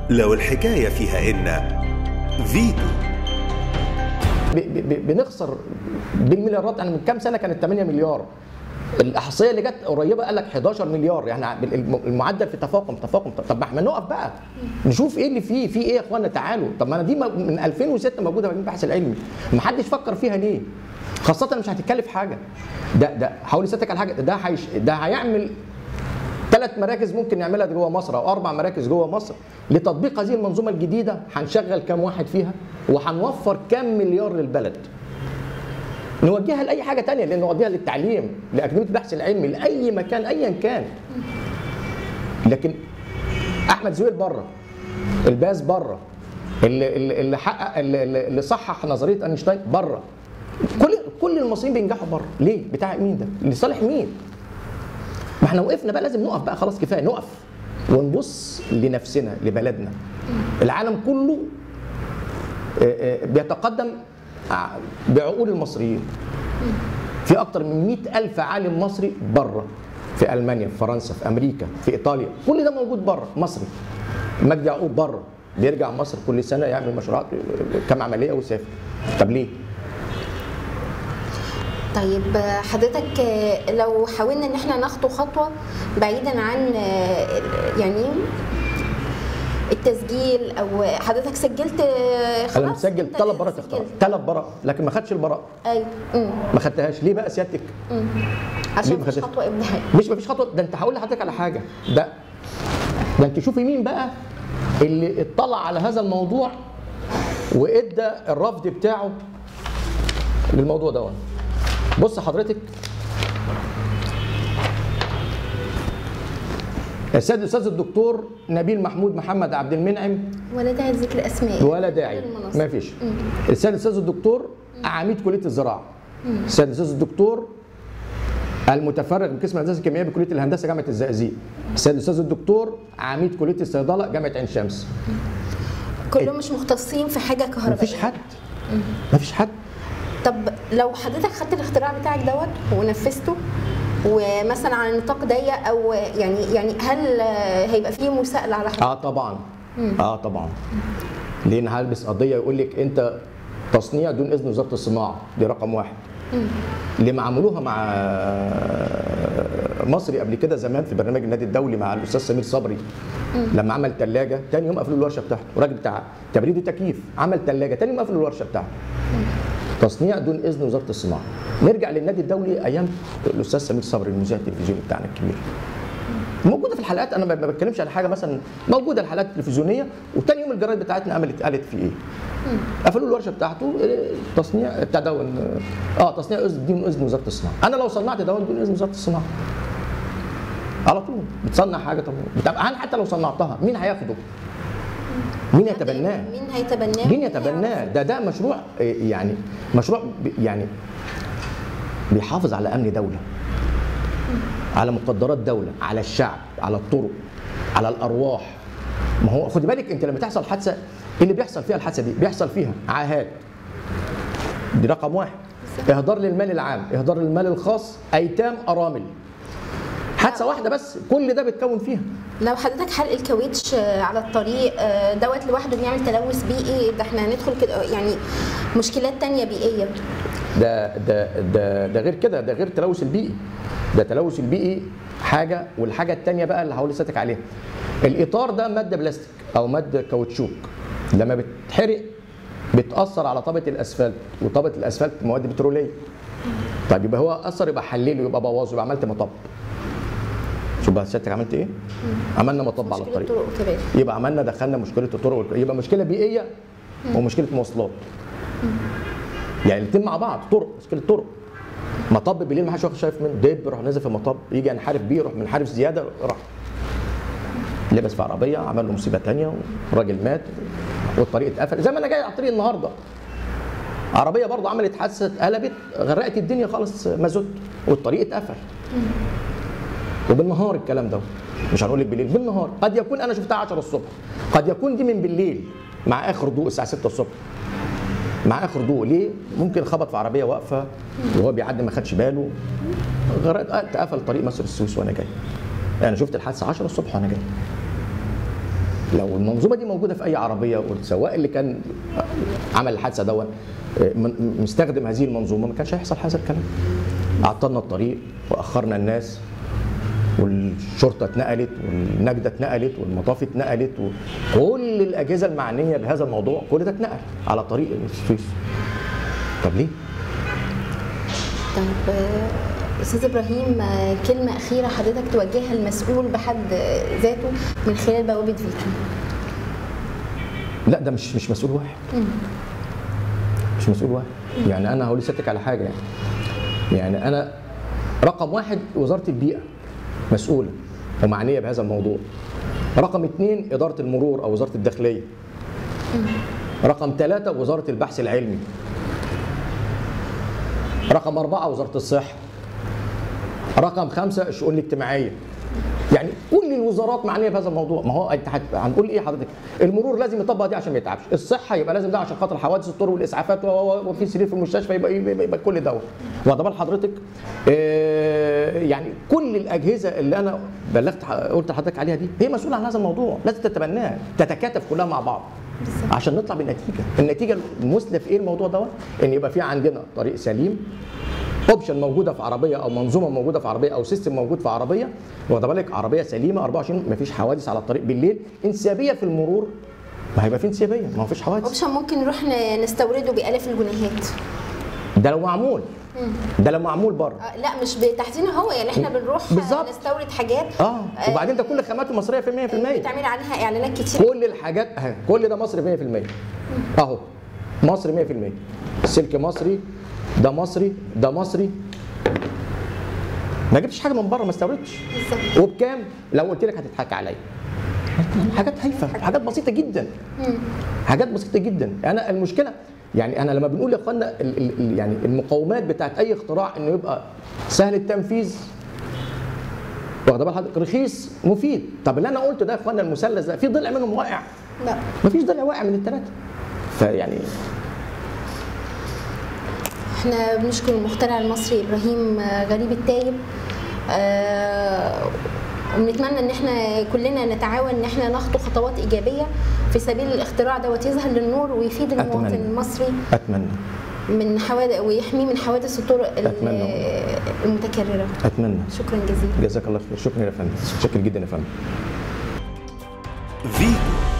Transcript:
لو الحكاية فيها إن فيتو ب- ب- بنخسر بالمليارات يعني من كام سنه كانت 8 مليار الاحصائيه اللي جت قريبه قال لك 11 مليار يعني الم- المعدل في تفاقم تفاقم طب ما احنا نقف بقى نشوف ايه اللي فيه في ايه يا اخوانا تعالوا طب ما انا دي م- من 2006 موجوده في البحث العلمي ما حدش فكر فيها ليه خاصه مش هتتكلف حاجه ده ده هقول لسيادتك على حاجه ده هيش ده هيعمل ثلاث مراكز ممكن نعملها جوه مصر او اربع مراكز جوه مصر لتطبيق هذه المنظومه الجديده هنشغل كام واحد فيها وهنوفر كام مليار للبلد نوجهها لاي حاجه تانية لان نوجهها للتعليم لاكاديميه البحث العلمي لاي مكان ايا كان لكن احمد زويل بره الباز بره اللي اللي اللي حقق اللي, اللي صحح نظريه اينشتاين بره كل كل المصريين بينجحوا بره ليه بتاع مين ده لصالح مين ما احنا وقفنا بقى لازم نقف بقى خلاص كفايه نقف ونبص لنفسنا لبلدنا العالم كله آه، آه، بيتقدم ع- بعقول المصريين في اكتر من مئة ألف عالم مصري بره في المانيا في فرنسا في امريكا في ايطاليا كل ده موجود بره مصري مجدي يعقوب بره بيرجع مصر كل سنه يعمل مشروعات كام عمليه ويسافر طب ليه؟ طيب آه، حضرتك آه، لو حاولنا ان احنا نخطو خطوه بعيدا عن آه، يعني التسجيل او حضرتك سجلت آه، خلاص انا مسجل أنت ثلاث براءات اختراع سجلت. ثلاث براء لكن ما خدش البراءه ايوه أمم. ما خدتهاش ليه بقى سيادتك؟ ليه عشان ما مفيش خدتش؟ خطوه ابداعيه مش مفيش خطوه ده انت هقول لحضرتك على حاجه ده ده انت شوفي مين بقى اللي اطلع على هذا الموضوع وادى الرفض بتاعه للموضوع ده بص حضرتك السيد الاستاذ الدكتور نبيل محمود محمد عبد المنعم ولا داعي لذكر اسماء ولا داعي المناصب. ما فيش السيد الاستاذ الدكتور عميد كليه الزراعه السيد الاستاذ الدكتور المتفرغ بقسم الهندسه الكيميائيه بكليه الهندسه جامعه الزقازيق السيد الاستاذ الدكتور عميد كليه الصيدله جامعه عين شمس كلهم مش مختصين في حاجه كهربائيه مفيش حد مفيش حد طب لو حضرتك خدت الاختراع بتاعك دوت ونفذته ومثلا على نطاق ضيق او يعني يعني هل آه، هيبقى فيه مساءله على حضرتك؟ اه طبعا اه طبعا لان هلبس قضيه يقول لك انت تصنيع دون اذن وزاره الصناعه دي رقم واحد اللي ما عملوها مع مصري قبل كده زمان في برنامج النادي الدولي مع الاستاذ سمير صبري لما عمل ثلاجه تاني يوم قفلوا الورشه بتاعته الراجل بتاع تبريد وتكييف عمل ثلاجه تاني يوم قفلوا الورشه بتاعته تصنيع دون اذن وزاره الصناعه نرجع للنادي الدولي ايام الاستاذ سمير صبري المذيع التلفزيوني بتاعنا الكبير موجوده في الحلقات انا ما ما بتكلمش على حاجه مثلا موجوده الحلقات التلفزيونيه وتاني يوم الجرايد بتاعتنا عملت قالت في ايه قفلوا الورشه بتاعته إيه، تصنيع بتاع دون اه تصنيع اذن دون اذن وزاره الصناعه انا لو صنعت دون دون اذن وزاره الصناعه على طول بتصنع حاجه طب طب انا حتى لو صنعتها مين هياخده؟ مين يتبناه؟ مين هيتبناه؟ مين يتبناه؟ ده ده مشروع إيه، يعني مشروع ب- يعني بيحافظ على امن دوله على مقدرات دوله على الشعب على الطرق على الارواح ما هو خدي بالك انت لما تحصل حادثه ايه اللي بيحصل فيها الحادثه دي بيحصل فيها عاهات دي رقم واحد اهدار للمال العام اهدار للمال الخاص ايتام ارامل حادثه واحده بس كل ده بيتكون فيها لو حضرتك حلق الكاوتش آه، على الطريق آه، دوت لوحده بيعمل تلوث بيئي ده احنا هندخل كده يعني مشكلات تانية بيئية ده ده ده ده غير كده ده غير التلوث البيئي ده التلوث البيئي حاجه والحاجه الثانيه بقى اللي هقول لساتك عليها الاطار ده ماده بلاستيك او ماده كاوتشوك لما بتحرق بتاثر على طبقه الاسفلت وطبقه الاسفلت مواد بتروليه طيب يبقى هو اثر يبقى حلله يبقى بوظه يبقى عملت مطب شوف بقى سيادتك عملت ايه؟ عملنا مطب على مشكلة الطريق طرق كبيرة يبقى عملنا دخلنا مشكله الطرق والك- يبقى مشكله بيئيه ومشكله مواصلات يعني الاثنين مع بعض طرق مشكله طرق مطب بالليل ما حدش واخد شايف منه دب راح نازل في المطب يجي ينحرف بيه يروح منحرف زياده راح لبس في عربيه عمل له مصيبه ثانيه والراجل مات والطريق اتقفل زي ما انا جاي على الطريق النهارده عربيه برضه عملت حادثه قلبت غرقت الدنيا خالص مازوت والطريق اتقفل وبالنهار الكلام ده مش هنقول لك بالليل بالنهار قد يكون انا شفتها 10 الصبح قد يكون دي من بالليل مع اخر ضوء الساعه 6 الصبح مع اخر ضوء ليه ممكن خبط في عربيه واقفه وهو بيعدي ما خدش باله غرقت آه، اتقفل طريق مصر السويس وانا جاي انا شفت الحادثه 10 الصبح وانا جاي لو المنظومه دي موجوده في اي عربيه والسواق اللي كان عمل الحادثه دوت من- مستخدم هذه المنظومه ما كانش هيحصل هذا الكلام عطلنا الطريق واخرنا الناس والشرطه اتنقلت والنجده اتنقلت والمطافي اتنقلت وكل الاجهزه المعنيه بهذا الموضوع كل ده اتنقل على طريق السويس طب ليه؟ طيب آه، استاذ ابراهيم آه، كلمه اخيره حضرتك توجهها المسؤول بحد ذاته من خلال بوابه فيتو لا ده مش مش مسؤول واحد مش مسؤول واحد يعني انا هقول لسيادتك على حاجه يعني يعني انا رقم واحد وزاره البيئه مسؤوله ومعنيه بهذا الموضوع رقم اثنين اداره المرور او وزاره الداخليه رقم ثلاثة وزارة البحث العلمي رقم أربعة وزارة الصحة رقم خمسة الشؤون الاجتماعية يعني كل الوزارات معنيه بهذا الموضوع ما هو انت هت- هنقول ايه حضرتك المرور لازم يطبق دي عشان ما يتعبش الصحه يبقى لازم ده عشان خاطر حوادث الطرق والاسعافات و- و- وفي سرير في المستشفى يبقى يبقى, يبقى كل دوت واخد بال حضرتك آه يعني كل الاجهزه اللي انا بلغت ح- قلت لحضرتك عليها دي هي مسؤوله عن هذا الموضوع لازم تتبناها تتكاتف كلها مع بعض عشان نطلع بالنتيجه النتيجه المثلى في ايه الموضوع دوت ان يبقى في عندنا طريق سليم اوبشن موجوده في عربيه او منظومه موجوده في عربيه او سيستم موجود في عربيه واخد بالك عربيه سليمه 24 مفيش حوادث على الطريق بالليل انسيابيه في المرور ما هيبقى في انسيابيه ما فيش حوادث اوبشن ممكن نروح ن- نستورده بالاف الجنيهات ده لو معمول ده لو معمول بره آه، لا مش بتحسين هو يعني احنا بنروح بالظبط. نستورد حاجات اه وبعدين ده كل خاماته مصريه في 100% بتعمل عليها اعلانات كتير كل الحاجات اهي كل ده مصري 100% اهو مصري 100% السلك مصري ده مصري ده مصري ما جبتش حاجه من بره ما استوردتش بالظبط وبكام لو قلت لك هتضحك عليا حاجات هايفه حاجات بسيطه جدا حاجات بسيطه جدا انا المشكله يعني انا لما بنقول يا اخوانا ال- ال- ال- يعني المقومات بتاعت اي اختراع انه يبقى سهل التنفيذ واخد بال حضرتك رخيص مفيد طب اللي انا قلته ده يا اخوانا المثلث ده في ضلع منهم واقع لا مفيش ضلع واقع من الثلاثه فيعني احنا بنشكر المخترع المصري ابراهيم آه، غريب التايب آه، وبنتمنى ان احنا كلنا نتعاون ان احنا نخطو خطوات ايجابيه في سبيل الاختراع دوت يظهر للنور ويفيد المواطن أتمنى. المصري اتمنى من حوادث ويحميه من حوادث الطرق ال- أتمنى. المتكرره اتمنى شكرا جزيلا جزاك الله خير شكرا يا فندم شكرا جدا يا فندم فيتو